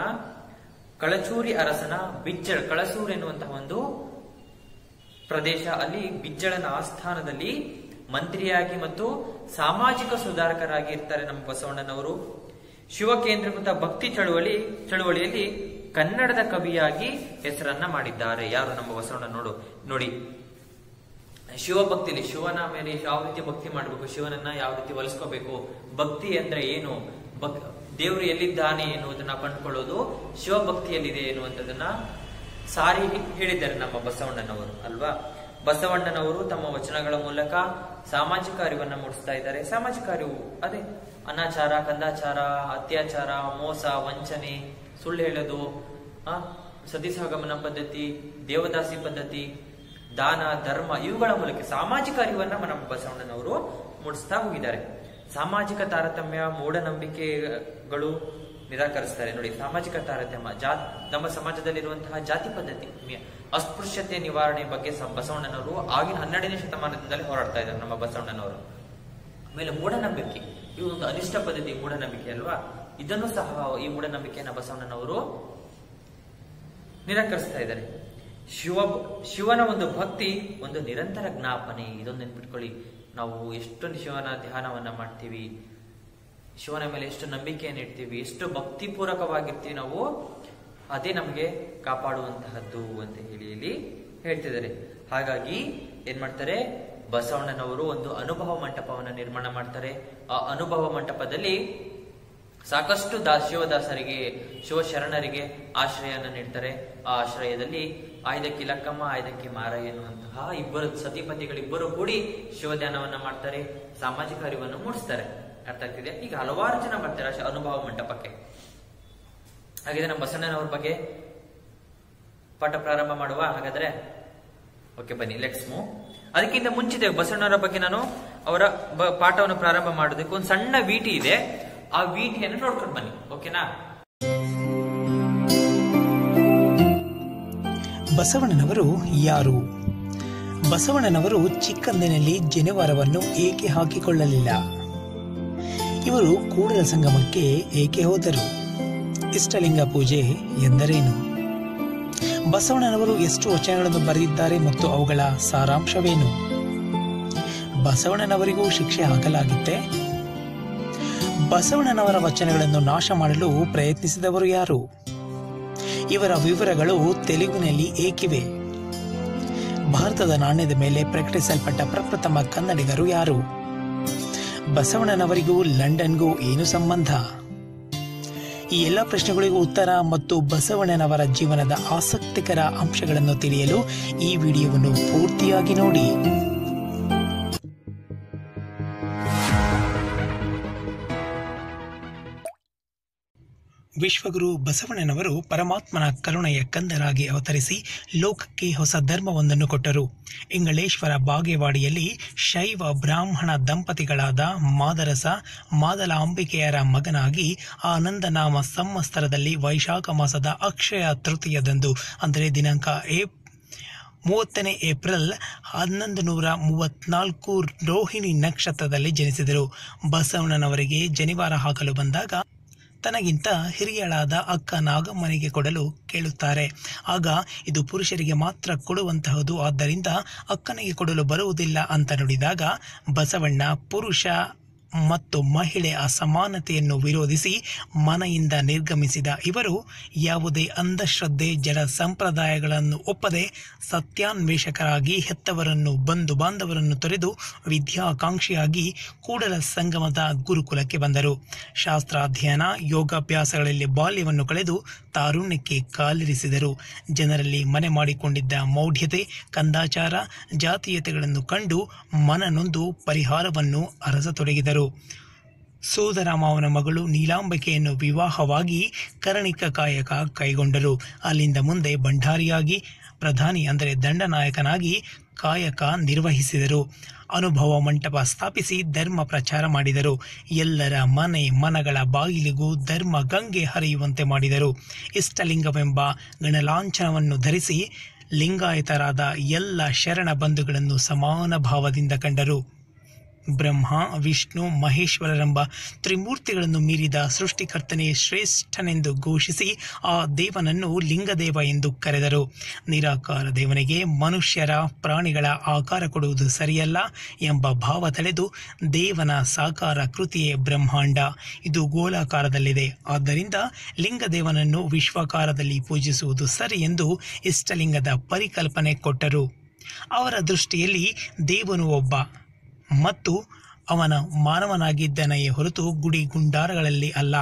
Speaker 1: ಕಳಚೂರಿ ಅರಸನ ಬಿಜ್ಜಳ ಕಳಸೂರು ಎನ್ನುವಂತಹ ಒಂದು ಪ್ರದೇಶ ಅಲ್ಲಿ ಬಿಜ್ಜಳನ ಆಸ್ಥಾನದಲ್ಲಿ ಮಂತ್ರಿಯಾಗಿ ಮತ್ತು ಸಾಮಾಜಿಕ ಸುಧಾರಕರಾಗಿ ಇರ್ತಾರೆ ನಮ್ಮ ಬಸವಣ್ಣನವರು ಶಿವ ಕೇಂದ್ರೀಕೃತ ಭಕ್ತಿ ಚಳುವಳಿ ಚಳುವಳಿಯಲ್ಲಿ ಕನ್ನಡದ ಕವಿಯಾಗಿ ಹೆಸರನ್ನ ಮಾಡಿದ್ದಾರೆ ಯಾರು ನಮ್ಮ ಬಸವಣ್ಣ ನೋಡು ನೋಡಿ ಶಿವಭಕ್ತಿಲಿ ಶಿವನ ಮೇಲೆ ಯಾವ ರೀತಿ ಭಕ್ತಿ ಮಾಡಬೇಕು ಶಿವನನ್ನ ಯಾವ ರೀತಿ ಒಲಿಸ್ಕೋಬೇಕು ಭಕ್ತಿ ಅಂದ್ರೆ ಏನು ಭಕ್ ದೇವರು ಎಲ್ಲಿದ್ದಾನೆ ಎನ್ನುವುದನ್ನ ಕಂಡುಕೊಳ್ಳೋದು ಶಿವಭಕ್ತಿಯಲ್ಲಿದೆ ಎನ್ನುವಂಥದ್ದನ್ನ ಸಾರಿ ಹೇಳಿದ್ದಾರೆ ನಮ್ಮ ಬಸವಣ್ಣನವರು ಅಲ್ವಾ ಬಸವಣ್ಣನವರು ತಮ್ಮ ವಚನಗಳ ಮೂಲಕ ಸಾಮಾಜಿಕ ಅರಿವನ್ನ ಮೂಡಿಸ್ತಾ ಇದ್ದಾರೆ ಸಾಮಾಜಿಕ ಅರಿವು ಅದೇ ಅನಾಚಾರ ಕಂದಾಚಾರ ಅತ್ಯಾಚಾರ ಮೋಸ ವಂಚನೆ ಸುಳ್ಳು ಹೇಳೋದು ಆ ಸತಿಸಹಗಮನ ಪದ್ಧತಿ ದೇವದಾಸಿ ಪದ್ಧತಿ ದಾನ ಧರ್ಮ ಇವುಗಳ ಮೂಲಕ ಸಾಮಾಜಿಕ ಅರಿವನ್ನ ನಮ್ಮ ಬಸವಣ್ಣನವರು ಮೂಡಿಸ್ತಾ ಹೋಗಿದ್ದಾರೆ ಸಾಮಾಜಿಕ ತಾರತಮ್ಯ ಮೂಢನಂಬಿಕೆಗಳು ನಿರಾಕರಿಸ್ತಾರೆ ನೋಡಿ ಸಾಮಾಜಿಕ ತಾರತಮ್ಯ ಜಾ ನಮ್ಮ ಸಮಾಜದಲ್ಲಿರುವಂತಹ ಜಾತಿ ಪದ್ಧತಿ ಮಿ- ಅಸ್ಪೃಶ್ಯತೆ ನಿವಾರಣೆ ಬಗ್ಗೆ ಸ- ಬಸವಣ್ಣನವರು ಆಗಿನ ಹನ್ನೆರಡನೇ ಶತಮಾನದಿಂದಲೇ ಹೋರಾಡ್ತಾ ಇದ್ದಾರೆ ನಮ್ಮ ಬಸವಣ್ಣನವರು ಆಮೇಲೆ ಮೂಢನಂಬಿಕೆ ಇದು ಒಂದು ಅನಿಷ್ಟ ಪದ್ಧತಿ ಮೂಢನಂಬಿಕೆ ಅಲ್ವಾ ಇದನ್ನು ಸಹ ಈ ಮೂಢನಂಬಿಕೆಯನ್ನ ಬಸವಣ್ಣನವರು ನಿರಾಕರಿಸ್ತಾ ಇದ್ದಾರೆ ಶಿವ ಶಿವನ ಒಂದು ಭಕ್ತಿ ಒಂದು ನಿರಂತರ ಜ್ಞಾಪನೆ ಇದೊಂದು ನೆನ್ಪಿಟ್ಕೊಳ್ಳಿ ನಾವು ಎಷ್ಟೊಂದು ಶಿವನ ಧ್ಯಾನವನ್ನ ಮಾಡ್ತೀವಿ ಶಿವನ ಮೇಲೆ ಎಷ್ಟು ನಂಬಿಕೆಯನ್ನು ಇಡ್ತೀವಿ ಎಷ್ಟು ಭಕ್ತಿಪೂರ್ವಕವಾಗಿರ್ತೀವಿ ನಾವು ಅದೇ ನಮಗೆ ಕಾಪಾಡುವಂತಹದ್ದು ಅಂತ ಹೇಳಿ ಇಲ್ಲಿ ಹೇಳ್ತಿದ್ದಾರೆ ಹಾಗಾಗಿ ಏನ್ ಮಾಡ್ತಾರೆ ಬಸವಣ್ಣನವರು ಒಂದು ಅನುಭವ ಮಂಟಪವನ್ನ ನಿರ್ಮಾಣ ಮಾಡ್ತಾರೆ ಆ ಅನುಭವ ಮಂಟಪದಲ್ಲಿ ಸಾಕಷ್ಟು ದಾ ಶಿವದಾಸರಿಗೆ ಶಿವಶರಣರಿಗೆ ಆಶ್ರಯನ ನೀಡ್ತಾರೆ ಆ ಆಶ್ರಯದಲ್ಲಿ ಆಯ್ದಕ್ಕಿ ಲಕ್ಕಮ್ಮ ಆಯ್ದಕ್ಕಿ ಮಾರಯ್ಯ ಎನ್ನುವಂತಹ ಇಬ್ಬರು ಸತಿಪತಿಗಳಿಬ್ಬರು ಕೂಡಿ ಶಿವಧ್ಯಾನವನ್ನ ಮಾಡ್ತಾರೆ ಸಾಮಾಜಿಕ ಅರಿವನ್ನು ಮೂಡಿಸ್ತಾರೆ ಅರ್ಥ ಆಗ್ತಿದೆ ಈಗ ಹಲವಾರು ಜನ ಬರ್ತಾರೆ ಆ ಅನುಭವ ಮಂಟಪಕ್ಕೆ ಹಾಗಿದ್ರೆ ನಮ್ಮ ಬಸಣ್ಣನವ್ರ ಬಗ್ಗೆ ಪಾಠ ಪ್ರಾರಂಭ ಮಾಡುವ ಹಾಗಾದ್ರೆ ಓಕೆ ಬನ್ನಿ ಲೆಟ್ಸ್ ಮೂವ್ ಅದಕ್ಕಿಂತ ಮುಂಚಿತ ಬಸವಣ್ಣವರ ಬಗ್ಗೆ ನಾನು ಅವರ ಬ- ಪಾಠವನ್ನು ಪ್ರಾರಂಭ ಮಾಡೋದಕ್ಕೆ ಒಂದು ಸಣ್ಣ ವೀಟಿ ಇದೆ ಆ ವೀಟಿಯನ್ನು ನೋಡ್ಕೊಂಡು ಬನ್ನಿ ಓಕೆನಾ
Speaker 2: ಬಸವಣ್ಣನವರು ಯಾರು ಬಸವಣ್ಣನವರು ಚಿಕ್ಕಂದಿನಲ್ಲಿ ಜನಿವಾರವನ್ನು ಏಕೆ ಹಾಕಿಕೊಳ್ಳಲಿಲ್ಲ ಇವರು ಕೂಡಲ ಸಂಗಮಕ್ಕೆ ಏಕೆ ಹೋದರು ಇಷ್ಟಲಿಂಗ ಪೂಜೆ ಎಂದರೇನು ಬಸವಣ್ಣನವರು ಎಷ್ಟು ವಚನಗಳನ್ನು ಬರೆದಿದ್ದಾರೆ ಮತ್ತು ಅವುಗಳ ಸಾರಾಂಶವೇನು ಬಸವಣ್ಣನವರಿಗೂ ಶಿಕ್ಷೆ ಹಾಕಲಾಗಿತ್ತೆ ಬಸವಣ್ಣನವರ ವಚನಗಳನ್ನು ನಾಶ ಮಾಡಲು ಪ್ರಯತ್ನಿಸಿದವರು ಯಾರು ಇವರ ವಿವರಗಳು ತೆಲುಗಿನಲ್ಲಿ ಏಕಿವೆ ಭಾರತದ ನಾಣ್ಯದ ಮೇಲೆ ಪ್ರಕಟಿಸಲ್ಪಟ್ಟ ಪ್ರಪ್ರಥಮ ಕನ್ನಡಿಗರು ಯಾರು ಬಸವಣ್ಣನವರಿಗೂ ಲಂಡನ್ಗೂ ಏನು ಸಂಬಂಧ ಈ ಎಲ್ಲ ಪ್ರಶ್ನೆಗಳಿಗೂ ಉತ್ತರ ಮತ್ತು ಬಸವಣ್ಣನವರ ಜೀವನದ ಆಸಕ್ತಿಕರ ಅಂಶಗಳನ್ನು ತಿಳಿಯಲು ಈ ವಿಡಿಯೋವನ್ನು ಪೂರ್ತಿಯಾಗಿ ನೋಡಿ ವಿಶ್ವಗುರು ಬಸವಣ್ಣನವರು ಪರಮಾತ್ಮನ ಕರುಣೆಯ ಕಂದರಾಗಿ ಅವತರಿಸಿ ಲೋಕಕ್ಕೆ ಹೊಸ ಧರ್ಮವೊಂದನ್ನು ಕೊಟ್ಟರು ಇಂಗಳೇಶ್ವರ ಬಾಗೇವಾಡಿಯಲ್ಲಿ ಶೈವ ಬ್ರಾಹ್ಮಣ ದಂಪತಿಗಳಾದ ಮಾದರಸ ಮಾದಲಾಂಬಿಕೆಯರ ಮಗನಾಗಿ ಆನಂದನಾಮ ಸಂವತ್ಸರದಲ್ಲಿ ವೈಶಾಖ ಮಾಸದ ಅಕ್ಷಯ ತೃತೀಯದಂದು ಅಂದರೆ ದಿನಾಂಕ ಏಪ್ ಮೂವತ್ತನೇ ಏಪ್ರಿಲ್ ಹನ್ನೊಂದು ನೂರ ಮೂವತ್ನಾಲ್ಕು ರೋಹಿಣಿ ನಕ್ಷತ್ರದಲ್ಲಿ ಜನಿಸಿದರು ಬಸವಣ್ಣನವರಿಗೆ ಜನಿವಾರ ಹಾಕಲು ಬಂದಾಗ ತನಗಿಂತ ಹಿರಿಯಳಾದ ಅಕ್ಕ ನಾಗಮ್ಮನಿಗೆ ಕೊಡಲು ಕೇಳುತ್ತಾರೆ ಆಗ ಇದು ಪುರುಷರಿಗೆ ಮಾತ್ರ ಕೊಡುವಂತಹದ್ದು ಆದ್ದರಿಂದ ಅಕ್ಕನಿಗೆ ಕೊಡಲು ಬರುವುದಿಲ್ಲ ಅಂತ ನುಡಿದಾಗ ಬಸವಣ್ಣ ಪುರುಷ ಮತ್ತು ಮಹಿಳೆ ಅಸಮಾನತೆಯನ್ನು ವಿರೋಧಿಸಿ ಮನೆಯಿಂದ ನಿರ್ಗಮಿಸಿದ ಇವರು ಯಾವುದೇ ಅಂಧಶ್ರದ್ಧೆ ಜಡ ಸಂಪ್ರದಾಯಗಳನ್ನು ಒಪ್ಪದೆ ಸತ್ಯಾನ್ವೇಷಕರಾಗಿ ಹೆತ್ತವರನ್ನು ಬಂಧು ಬಾಂಧವರನ್ನು ತೊರೆದು ವಿದ್ಯಾಕಾಂಕ್ಷಿಯಾಗಿ ಕೂಡಲ ಸಂಗಮದ ಗುರುಕುಲಕ್ಕೆ ಬಂದರು ಶಾಸ್ತ್ರಾಧ್ಯಯನ ಯೋಗಾಭ್ಯಾಸಗಳಲ್ಲಿ ಬಾಲ್ಯವನ್ನು ಕಳೆದು ತಾರುಣ್ಯಕ್ಕೆ ಕಾಲಿರಿಸಿದರು ಜನರಲ್ಲಿ ಮನೆ ಮಾಡಿಕೊಂಡಿದ್ದ ಮೌಢ್ಯತೆ ಕಂದಾಚಾರ ಜಾತೀಯತೆಗಳನ್ನು ಕಂಡು ಮನನೊಂದು ಪರಿಹಾರವನ್ನು ಅರಸತೊಡಗಿದರು ಸೋದರ ಮಾವನ ಮಗಳು ನೀಲಾಂಬಿಕೆಯನ್ನು ವಿವಾಹವಾಗಿ ಕರ್ಣಿಕ ಕಾಯಕ ಕೈಗೊಂಡರು ಅಲ್ಲಿಂದ ಮುಂದೆ ಭಂಡಾರಿಯಾಗಿ ಪ್ರಧಾನಿ ಅಂದರೆ ದಂಡನಾಯಕನಾಗಿ ಕಾಯಕ ನಿರ್ವಹಿಸಿದರು ಅನುಭವ ಮಂಟಪ ಸ್ಥಾಪಿಸಿ ಧರ್ಮ ಪ್ರಚಾರ ಮಾಡಿದರು ಎಲ್ಲರ ಮನೆ ಮನಗಳ ಬಾಗಿಲಿಗೂ ಧರ್ಮ ಗಂಗೆ ಹರಿಯುವಂತೆ ಮಾಡಿದರು ಇಷ್ಟಲಿಂಗವೆಂಬ ಗಣಲಾಂಛನವನ್ನು ಧರಿಸಿ ಲಿಂಗಾಯತರಾದ ಎಲ್ಲ ಶರಣ ಬಂಧುಗಳನ್ನು ಸಮಾನ ಭಾವದಿಂದ ಕಂಡರು ಬ್ರಹ್ಮ ವಿಷ್ಣು ಮಹೇಶ್ವರರೆಂಬ ತ್ರಿಮೂರ್ತಿಗಳನ್ನು ಮೀರಿದ ಸೃಷ್ಟಿಕರ್ತನೇ ಶ್ರೇಷ್ಠನೆಂದು ಘೋಷಿಸಿ ಆ ದೇವನನ್ನು ಲಿಂಗದೇವ ಎಂದು ಕರೆದರು ನಿರಾಕಾರ ದೇವನಿಗೆ ಮನುಷ್ಯರ ಪ್ರಾಣಿಗಳ ಆಕಾರ ಕೊಡುವುದು ಸರಿಯಲ್ಲ ಎಂಬ ಭಾವ ತಳೆದು ದೇವನ ಸಾಕಾರ ಕೃತಿಯೇ ಬ್ರಹ್ಮಾಂಡ ಇದು ಗೋಳಾಕಾರದಲ್ಲಿದೆ ಆದ್ದರಿಂದ ಲಿಂಗದೇವನನ್ನು ವಿಶ್ವಕಾರದಲ್ಲಿ ಪೂಜಿಸುವುದು ಸರಿ ಎಂದು ಇಷ್ಟಲಿಂಗದ ಪರಿಕಲ್ಪನೆ ಕೊಟ್ಟರು ಅವರ ದೃಷ್ಟಿಯಲ್ಲಿ ದೇವನು ಒಬ್ಬ ಮತ್ತು ಅವನ ಮಾನವನಾಗಿದ್ದನೆಯೇ ಹೊರತು ಗುಡಿ ಗುಂಡಾರಗಳಲ್ಲಿ ಅಲ್ಲ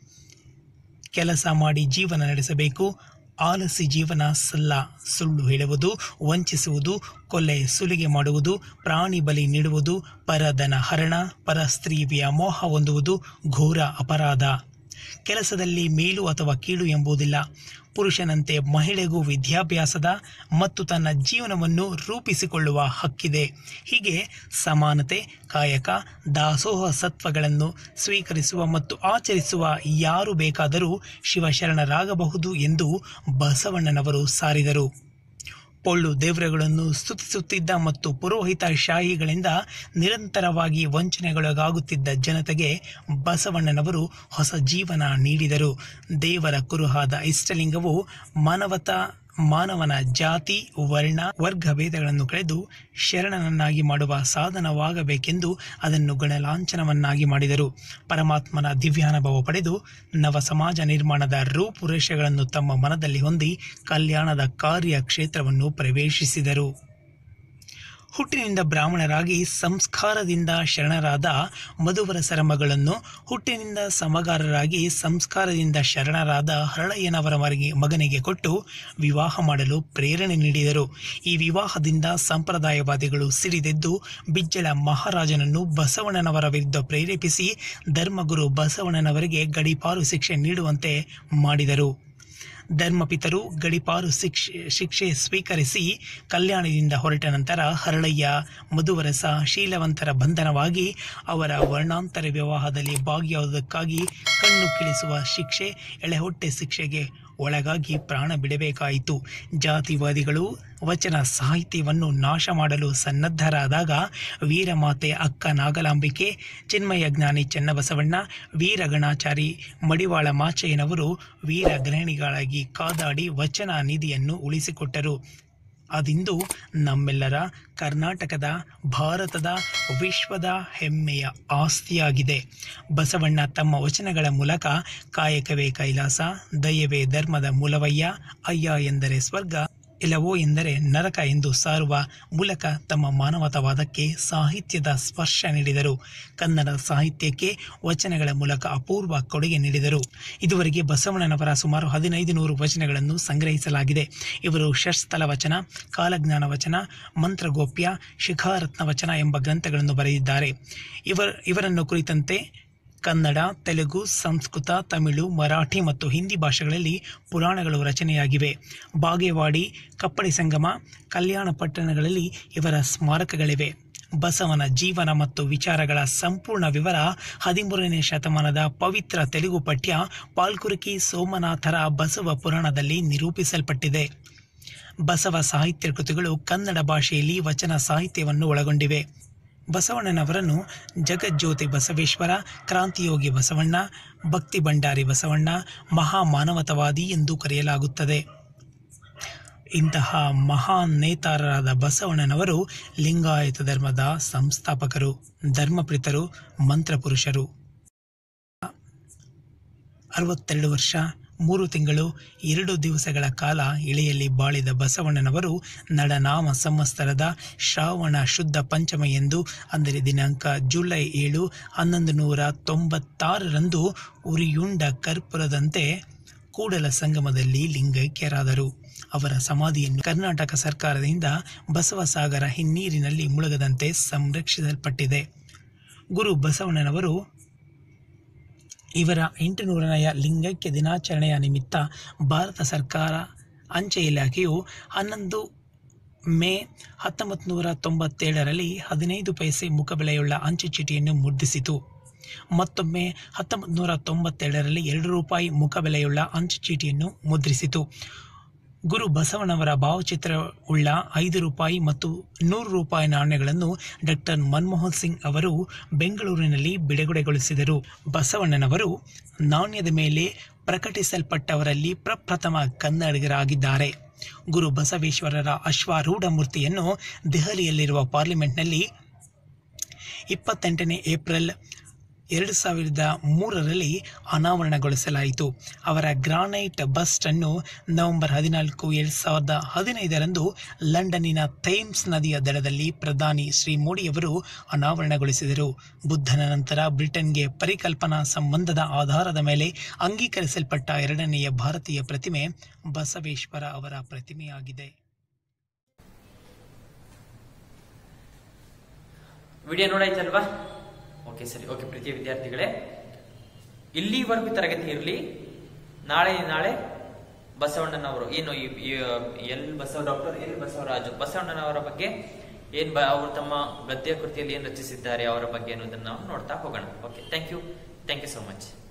Speaker 2: ಕೆಲಸ ಮಾಡಿ ಜೀವನ ನಡೆಸಬೇಕು ಆಲಸಿ ಜೀವನ ಸಲ್ಲ ಸುಳ್ಳು ಹೇಳುವುದು ವಂಚಿಸುವುದು ಕೊಲೆ ಸುಲಿಗೆ ಮಾಡುವುದು ಪ್ರಾಣಿ ಬಲಿ ನೀಡುವುದು ಪರದನ ಹರಣ ಪರ ಸ್ತ್ರೀ ವ್ಯಾಮೋಹ ಹೊಂದುವುದು ಘೋರ ಅಪರಾಧ ಕೆಲಸದಲ್ಲಿ ಮೇಲು ಅಥವಾ ಕೀಳು ಎಂಬುದಿಲ್ಲ ಪುರುಷನಂತೆ ಮಹಿಳೆಗೂ ವಿದ್ಯಾಭ್ಯಾಸದ ಮತ್ತು ತನ್ನ ಜೀವನವನ್ನು ರೂಪಿಸಿಕೊಳ್ಳುವ ಹಕ್ಕಿದೆ ಹೀಗೆ ಸಮಾನತೆ ಕಾಯಕ ದಾಸೋಹ ಸತ್ವಗಳನ್ನು ಸ್ವೀಕರಿಸುವ ಮತ್ತು ಆಚರಿಸುವ ಯಾರು ಬೇಕಾದರೂ ಶಿವಶರಣರಾಗಬಹುದು ಎಂದು ಬಸವಣ್ಣನವರು ಸಾರಿದರು ಪೊಳ್ಳು ದೇವರುಗಳನ್ನು ಸ್ತುತಿಸುತ್ತಿದ್ದ ಮತ್ತು ಪುರೋಹಿತ ಶಾಹಿಗಳಿಂದ ನಿರಂತರವಾಗಿ ವಂಚನೆಗೊಳಗಾಗುತ್ತಿದ್ದ ಜನತೆಗೆ ಬಸವಣ್ಣನವರು ಹೊಸ ಜೀವನ ನೀಡಿದರು ದೇವರ ಕುರುಹಾದ ಇಷ್ಟಲಿಂಗವು ಮಾನವತ ಮಾನವನ ಜಾತಿ ವರ್ಣ ವರ್ಗ ಭೇದಗಳನ್ನು ಕಳೆದು ಶರಣನನ್ನಾಗಿ ಮಾಡುವ ಸಾಧನವಾಗಬೇಕೆಂದು ಅದನ್ನು ಗಣಲಾಂಛನವನ್ನಾಗಿ ಮಾಡಿದರು ಪರಮಾತ್ಮನ ದಿವ್ಯಾನುಭವ ಪಡೆದು ನವ ಸಮಾಜ ನಿರ್ಮಾಣದ ರೂಪುರೇಷೆಗಳನ್ನು ತಮ್ಮ ಮನದಲ್ಲಿ ಹೊಂದಿ ಕಲ್ಯಾಣದ ಕಾರ್ಯ ಕ್ಷೇತ್ರವನ್ನು ಪ್ರವೇಶಿಸಿದರು ಹುಟ್ಟಿನಿಂದ ಬ್ರಾಹ್ಮಣರಾಗಿ ಸಂಸ್ಕಾರದಿಂದ ಶರಣರಾದ ಮಧುವರಸರ ಮಗಳನ್ನು ಹುಟ್ಟಿನಿಂದ ಸಮಗಾರರಾಗಿ ಸಂಸ್ಕಾರದಿಂದ ಶರಣರಾದ ಹರಳಯ್ಯನವರ ಮರಿಗೆ ಮಗನಿಗೆ ಕೊಟ್ಟು ವಿವಾಹ ಮಾಡಲು ಪ್ರೇರಣೆ ನೀಡಿದರು ಈ ವಿವಾಹದಿಂದ ಸಂಪ್ರದಾಯವಾದಿಗಳು ಸಿಡಿದೆದ್ದು ಬಿಜ್ಜಳ ಮಹಾರಾಜನನ್ನು ಬಸವಣ್ಣನವರ ವಿರುದ್ಧ ಪ್ರೇರೇಪಿಸಿ ಧರ್ಮಗುರು ಬಸವಣ್ಣನವರಿಗೆ ಗಡಿಪಾರು ಶಿಕ್ಷೆ ನೀಡುವಂತೆ ಮಾಡಿದರು ಧರ್ಮಪಿತರು ಗಡಿಪಾರು ಶಿಕ್ಷೆ ಶಿಕ್ಷೆ ಸ್ವೀಕರಿಸಿ ಕಲ್ಯಾಣದಿಂದ ಹೊರಟ ನಂತರ ಹರಳಯ್ಯ ಮಧುವರಸ ಶೀಲವಂತರ ಬಂಧನವಾಗಿ ಅವರ ವರ್ಣಾಂತರ ವಿವಾಹದಲ್ಲಿ ಭಾಗಿಯಾಗುವುದಕ್ಕಾಗಿ ಕಣ್ಣು ಕಿಳಿಸುವ ಶಿಕ್ಷೆ ಎಳೆಹೊಟ್ಟೆ ಶಿಕ್ಷೆಗೆ ಒಳಗಾಗಿ ಪ್ರಾಣ ಬಿಡಬೇಕಾಯಿತು ಜಾತಿವಾದಿಗಳು ವಚನ ಸಾಹಿತ್ಯವನ್ನು ನಾಶ ಮಾಡಲು ಸನ್ನದ್ಧರಾದಾಗ ವೀರಮಾತೆ ಅಕ್ಕ ನಾಗಲಾಂಬಿಕೆ ಚಿನ್ಮಯ ಜ್ಞಾನಿ ಚೆನ್ನಬಸವಣ್ಣ ವೀರಗಣಾಚಾರಿ ಮಡಿವಾಳ ಮಾಚಯ್ಯನವರು ವೀರ ಗೃಹಿಣಿಗಳಾಗಿ ಕಾದಾಡಿ ವಚನ ನಿಧಿಯನ್ನು ಉಳಿಸಿಕೊಟ್ಟರು ಅದಿಂದು ನಮ್ಮೆಲ್ಲರ ಕರ್ನಾಟಕದ ಭಾರತದ ವಿಶ್ವದ ಹೆಮ್ಮೆಯ ಆಸ್ತಿಯಾಗಿದೆ ಬಸವಣ್ಣ ತಮ್ಮ ವಚನಗಳ ಮೂಲಕ ಕಾಯಕವೇ ಕೈಲಾಸ ದಯವೇ ಧರ್ಮದ ಮೂಲವಯ್ಯ ಅಯ್ಯ ಎಂದರೆ ಸ್ವರ್ಗ ಇಲ್ಲವೋ ಎಂದರೆ ನರಕ ಎಂದು ಸಾರುವ ಮೂಲಕ ತಮ್ಮ ಮಾನವತಾವಾದಕ್ಕೆ ಸಾಹಿತ್ಯದ ಸ್ಪರ್ಶ ನೀಡಿದರು ಕನ್ನಡ ಸಾಹಿತ್ಯಕ್ಕೆ ವಚನಗಳ ಮೂಲಕ ಅಪೂರ್ವ ಕೊಡುಗೆ ನೀಡಿದರು ಇದುವರೆಗೆ ಬಸವಣ್ಣನವರ ಸುಮಾರು ಹದಿನೈದು ನೂರು ವಚನಗಳನ್ನು ಸಂಗ್ರಹಿಸಲಾಗಿದೆ ಇವರು ಷಟ್ಸ್ಥಲ ವಚನ ಕಾಲಜ್ಞಾನ ವಚನ ಮಂತ್ರಗೋಪ್ಯ ಶಿಖಾರತ್ನ ವಚನ ಎಂಬ ಗ್ರಂಥಗಳನ್ನು ಬರೆದಿದ್ದಾರೆ ಇವರ ಇವರನ್ನು ಕುರಿತಂತೆ ಕನ್ನಡ ತೆಲುಗು ಸಂಸ್ಕೃತ ತಮಿಳು ಮರಾಠಿ ಮತ್ತು ಹಿಂದಿ ಭಾಷೆಗಳಲ್ಲಿ ಪುರಾಣಗಳು ರಚನೆಯಾಗಿವೆ ಬಾಗೇವಾಡಿ ಕಪ್ಪಡಿ ಸಂಗಮ ಕಲ್ಯಾಣ ಪಟ್ಟಣಗಳಲ್ಲಿ ಇವರ ಸ್ಮಾರಕಗಳಿವೆ ಬಸವನ ಜೀವನ ಮತ್ತು ವಿಚಾರಗಳ ಸಂಪೂರ್ಣ ವಿವರ ಹದಿಮೂರನೇ ಶತಮಾನದ ಪವಿತ್ರ ತೆಲುಗು ಪಠ್ಯ ಪಾಲ್ಕುರುಕಿ ಸೋಮನಾಥರ ಬಸವ ಪುರಾಣದಲ್ಲಿ ನಿರೂಪಿಸಲ್ಪಟ್ಟಿದೆ ಬಸವ ಸಾಹಿತ್ಯ ಕೃತಿಗಳು ಕನ್ನಡ ಭಾಷೆಯಲ್ಲಿ ವಚನ ಸಾಹಿತ್ಯವನ್ನು ಒಳಗೊಂಡಿವೆ ಬಸವಣ್ಣನವರನ್ನು ಜಗಜ್ಯೋತಿ ಬಸವೇಶ್ವರ ಕ್ರಾಂತಿಯೋಗಿ ಬಸವಣ್ಣ ಭಕ್ತಿ ಭಂಡಾರಿ ಬಸವಣ್ಣ ಮಹಾ ಮಾನವತವಾದಿ ಎಂದು ಕರೆಯಲಾಗುತ್ತದೆ ಇಂತಹ ಮಹಾನ್ ನೇತಾರರಾದ ಬಸವಣ್ಣನವರು ಲಿಂಗಾಯತ ಧರ್ಮದ ಸಂಸ್ಥಾಪಕರು ಧರ್ಮಪ್ರಿತರು ಮಂತ್ರಪುರುಷರು ಅರವತ್ತೆರಡು ವರ್ಷ ಮೂರು ತಿಂಗಳು ಎರಡು ದಿವಸಗಳ ಕಾಲ ಇಳೆಯಲ್ಲಿ ಬಾಳಿದ ಬಸವಣ್ಣನವರು ನಡನಾಮ ಸಂವತ್ಸರದ ಶ್ರಾವಣ ಶುದ್ಧ ಪಂಚಮ ಎಂದು ಅಂದರೆ ದಿನಾಂಕ ಜುಲೈ ಏಳು ಹನ್ನೊಂದು ನೂರ ತೊಂಬತ್ತಾರರಂದು ಉರಿಯುಂಡ ಕರ್ಪೂರದಂತೆ ಕೂಡಲ ಸಂಗಮದಲ್ಲಿ ಲಿಂಗೈಕ್ಯರಾದರು ಅವರ ಸಮಾಧಿಯನ್ನು ಕರ್ನಾಟಕ ಸರ್ಕಾರದಿಂದ ಬಸವಸಾಗರ ಹಿನ್ನೀರಿನಲ್ಲಿ ಮುಳುಗದಂತೆ ಸಂರಕ್ಷಿಸಲ್ಪಟ್ಟಿದೆ ಗುರು ಬಸವಣ್ಣನವರು ಇವರ ಎಂಟುನೂರನೆಯ ಲಿಂಗೈಕ್ಯ ದಿನಾಚರಣೆಯ ನಿಮಿತ್ತ ಭಾರತ ಸರ್ಕಾರ ಅಂಚೆ ಇಲಾಖೆಯು ಹನ್ನೊಂದು ಮೇ ಹತ್ತೊಂಬತ್ತು ನೂರ ತೊಂಬತ್ತೇಳರಲ್ಲಿ ಹದಿನೈದು ಪೈಸೆ ಮುಖಬೆಲೆಯುಳ್ಳ ಅಂಚೆ ಚೀಟಿಯನ್ನು ಮುದ್ರಿಸಿತು ಮತ್ತೊಮ್ಮೆ ಹತ್ತೊಂಬತ್ತು ನೂರ ತೊಂಬತ್ತೆರಡರಲ್ಲಿ ಎರಡು ರೂಪಾಯಿ ಮುಖಬೆಲೆಯುಳ್ಳ ಅಂಚೆ ಚೀಟಿಯನ್ನು ಮುದ್ರಿಸಿತು ಗುರು ಬಸವಣ್ಣವರ ಭಾವಚಿತ್ರವುಳ್ಳ ಐದು ರೂಪಾಯಿ ಮತ್ತು ನೂರು ರೂಪಾಯಿ ನಾಣ್ಯಗಳನ್ನು ಡಾಕ್ಟರ್ ಮನಮೋಹನ್ ಸಿಂಗ್ ಅವರು ಬೆಂಗಳೂರಿನಲ್ಲಿ ಬಿಡುಗಡೆಗೊಳಿಸಿದರು ಬಸವಣ್ಣನವರು ನಾಣ್ಯದ ಮೇಲೆ ಪ್ರಕಟಿಸಲ್ಪಟ್ಟವರಲ್ಲಿ ಪ್ರಪ್ರಥಮ ಕನ್ನಡಿಗರಾಗಿದ್ದಾರೆ ಗುರು ಬಸವೇಶ್ವರರ ಅಶ್ವಾರೂಢ ಮೂರ್ತಿಯನ್ನು ದೆಹಲಿಯಲ್ಲಿರುವ ಪಾರ್ಲಿಮೆಂಟ್ನಲ್ಲಿ ಇಪ್ಪತ್ತೆಂಟನೇ ಏಪ್ರಿಲ್ ಎರಡು ಸಾವಿರದ ಮೂರರಲ್ಲಿ ಅನಾವರಣಗೊಳಿಸಲಾಯಿತು ಅವರ ಗ್ರಾನೈಟ್ ಬಸ್ಟ್ ಅನ್ನು ನವೆಂಬರ್ ಹದಿನಾಲ್ಕು ಎರಡು ಸಾವಿರದ ಹದಿನೈದರಂದು ಲಂಡನ್ನಿನ ಥೇಮ್ಸ್ ನದಿಯ ದಡದಲ್ಲಿ ಪ್ರಧಾನಿ ಶ್ರೀ ಮೋಡಿಯವರು ಅನಾವರಣಗೊಳಿಸಿದರು ಬುದ್ಧನ ನಂತರ ಬ್ರಿಟನ್ಗೆ ಪರಿಕಲ್ಪನಾ ಸಂಬಂಧದ ಆಧಾರದ ಮೇಲೆ ಅಂಗೀಕರಿಸಲ್ಪಟ್ಟ ಎರಡನೆಯ ಭಾರತೀಯ ಪ್ರತಿಮೆ ಬಸವೇಶ್ವರ ಅವರ ಪ್ರತಿಮೆಯಾಗಿದೆ
Speaker 1: ವಿಡಿಯೋ ನೋಡಾಯ್ತಲ್ವಾ ಓಕೆ ಸರಿ ಓಕೆ ಪ್ರೀತಿಯ ವಿದ್ಯಾರ್ಥಿಗಳೇ ಇಲ್ಲಿವರೆಗೂ ತರಗತಿ ಇರಲಿ ನಾಳೆ ನಾಳೆ ಬಸವಣ್ಣನವರು ಏನು ಈ- ಈ, L Basava doctor L Basavaraju ಬಸವಣ್ಣನವರ ಬಗ್ಗೆ ಏನ್ ಬ ಅವರು ತಮ್ಮ ಗದ್ಯ ಕೃತಿಯಲ್ಲಿ ಏನ್ ರಚಿಸಿದ್ದಾರೆ ಅವರ ಬಗ್ಗೆ ಅನ್ನೋದನ್ನ ನಾವು ನೋಡ್ತಾ ಹೋಗೋಣ okay thank you thank you so much